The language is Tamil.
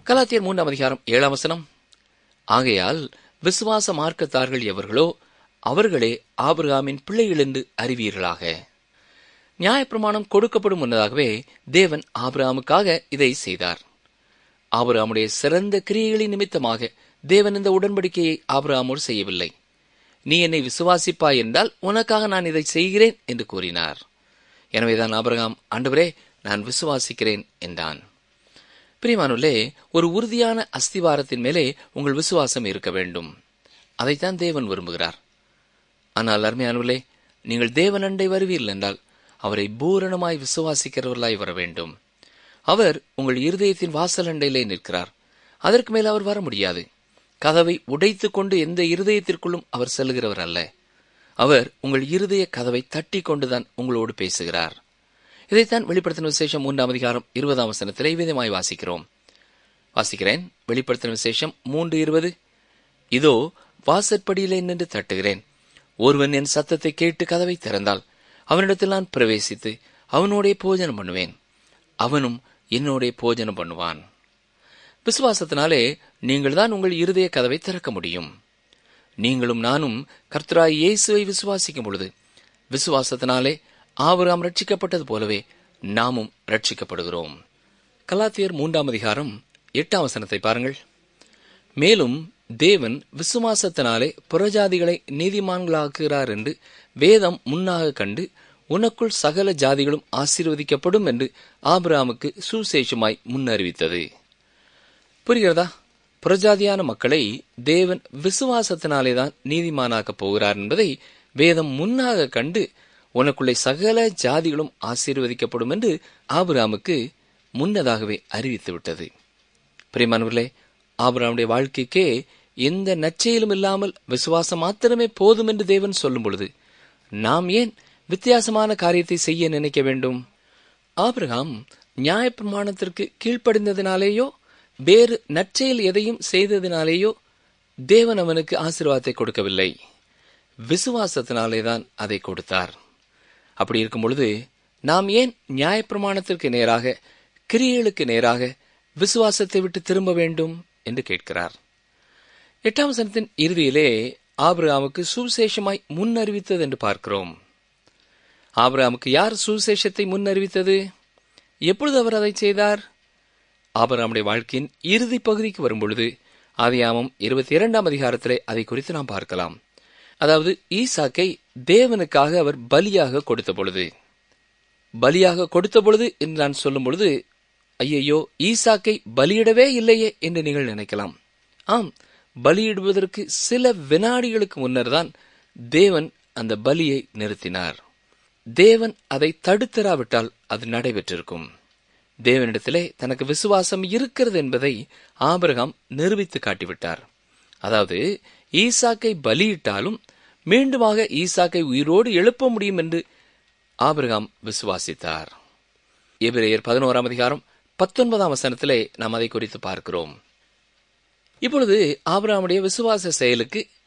கலாத்தியர் மூன்றாம் அதிகாரம் ஏழாம் வசனம் ஆகையால் விசுவாச மார்க்கத்தார்கள் எவர்களோ அவர்களே ஆபிரகாமின் பிள்ளைகள் என்று அறிவீர்களாக நியாயப்பிரமாணம் கொடுக்கப்படும் முன்னதாகவே தேவன் ஆபிரகாமுக்காக இதை செய்தார் ஆபிரகாமுடைய சிறந்த கிரியைகளின் நிமித்தமாக தேவன் இந்த உடன்படிக்கையை ஆபிரகாமோடு செய்யவில்லை நீ என்னை விசுவாசிப்பாய் என்றால் உனக்காக நான் இதை செய்கிறேன் என்று கூறினார் எனவேதான் ஆபிரகாம் ஆண்டவரே நான் விசுவாசிக்கிறேன் என்றான் பிரியமானுள்ளே ஒரு உறுதியான அஸ்திவாரத்தின் மேலே உங்கள் விசுவாசம் இருக்க வேண்டும் அதைத்தான் தேவன் விரும்புகிறார் ஆனால் அருமையானவர்களே நீங்கள் தேவன் அண்டை வருவீர்கள் என்றால் அவரை பூரணமாய் விசுவாசிக்கிறவர்களாய் வர வேண்டும் அவர் உங்கள் இருதயத்தின் வாசல் அண்டையிலே நிற்கிறார் அதற்கு மேல் அவர் வர முடியாது கதவை உடைத்துக் கொண்டு எந்த இருதயத்திற்குள்ளும் அவர் செல்கிறவர் அல்ல அவர் உங்கள் இருதய கதவை தட்டி கொண்டுதான் உங்களோடு பேசுகிறார் இதைத்தான் வெளிப்படுத்தின விசேஷம் மூன்றாம் அதிகாரம் இருபதாம் வசனத்திலே விதமாய் வாசிக்கிறோம் வாசிக்கிறேன் வெளிப்படுத்தின விசேஷம் மூன்று இருபது இதோ வாசற்படியிலே நின்று தட்டுகிறேன் ஒருவன் என் சத்தத்தை கேட்டு கதவை திறந்தால் அவனிடத்தில் நான் பிரவேசித்து அவனோடே போஜனம் பண்ணுவேன் அவனும் என்னோடே போஜனம் பண்ணுவான் விசுவாசத்தினாலே நீங்கள் தான் உங்கள் இருதய கதவை திறக்க முடியும் நீங்களும் நானும் கர்த்தராய் இயேசுவை விசுவாசிக்கும் பொழுது விசுவாசத்தினாலே ஆபிரகாம் ரட்சிக்கப்பட்டது போலவே நாமும் ரட்சிக்கப்படுகிறோம் கலாத்தியர் மூன்றாம் அதிகாரம் எட்டாம் வசனத்தை பாருங்கள் மேலும் தேவன் விசுவாசத்தினாலே புறஜாதிகளை நீதிமான்களாக்குகிறார் என்று வேதம் முன்னாக கண்டு உனக்குள் சகல ஜாதிகளும் ஆசீர்வதிக்கப்படும் என்று ஆபிரகாமுக்கு சுசேஷமாய் முன்னறிவித்தது புரிகிறதா புறஜாதியான மக்களை தேவன் விசுவாசத்தினாலேதான் நீதிமானாக்கப் போகிறார் என்பதை வேதம் முன்னாக கண்டு உனக்குள்ளே சகல ஜாதிகளும் ஆசீர்வதிக்கப்படும் என்று ஆபிராமுக்கு முன்னதாகவே அறிவித்து விட்டது பிரிமானவர்களே ஆபிராமுடைய வாழ்க்கைக்கே எந்த நச்சையிலும் இல்லாமல் விசுவாசம் மாத்திரமே போதும் என்று தேவன் சொல்லும் பொழுது நாம் ஏன் வித்தியாசமான காரியத்தை செய்ய நினைக்க வேண்டும் ஆபிரகாம் நியாயப்பிரமாணத்திற்கு கீழ்ப்படிந்ததினாலேயோ வேறு நற்செயல் எதையும் செய்ததினாலேயோ தேவன் அவனுக்கு ஆசீர்வாதத்தை கொடுக்கவில்லை விசுவாசத்தினாலேதான் அதை கொடுத்தார் அப்படி இருக்கும் பொழுது நாம் ஏன் நியாயப்பிரமாணத்திற்கு நேராக கிரியைகளுக்கு நேராக விசுவாசத்தை விட்டு திரும்ப வேண்டும் என்று கேட்கிறார் எட்டாம் வசனத்தின் இறுதியிலே ஆபிரகாமுக்கு சுவிசேஷமாய் முன்னறிவித்தது என்று பார்க்கிறோம் ஆபிரகாமுக்கு யார் சுவிசேஷத்தை முன்னறிவித்தது எப்பொழுது அவர் அதை செய்தார் ஆபராமுடைய வாழ்க்கையின் இறுதி பகுதிக்கு வரும்பொழுது ஆதியாமம் இருபத்தி இரண்டாம் அதிகாரத்திலே அதை குறித்து நாம் பார்க்கலாம் அதாவது ஈசாக்கை தேவனுக்காக அவர் பலியாக கொடுத்த பொழுது பலியாக கொடுத்த பொழுது என்று நான் சொல்லும் பொழுது ஐயையோ ஈசாக்கை பலியிடவே இல்லையே என்று நீங்கள் நினைக்கலாம் ஆம் பலியிடுவதற்கு சில வினாடிகளுக்கு முன்னர் தான் தேவன் அந்த பலியை நிறுத்தினார் தேவன் அதை தடுத்தராவிட்டால் அது நடைபெற்றிருக்கும் தேவனிடத்திலே தனக்கு விசுவாசம் இருக்கிறது என்பதை ஆபிரகாம் நிரூபித்து காட்டிவிட்டார் அதாவது ஈசாக்கை பலியிட்டாலும் மீண்டுமாக ஈசாக்கை உயிரோடு எழுப்ப முடியும் என்று ஆபிரகாம் விசுவாசித்தார் எபிரேயர் பதினோராம் அதிகாரம் பத்தொன்பதாம் வசனத்திலே நாம் அதை குறித்து பார்க்கிறோம் இப்பொழுது ஆபிரகாமுடைய விசுவாச செயலுக்கு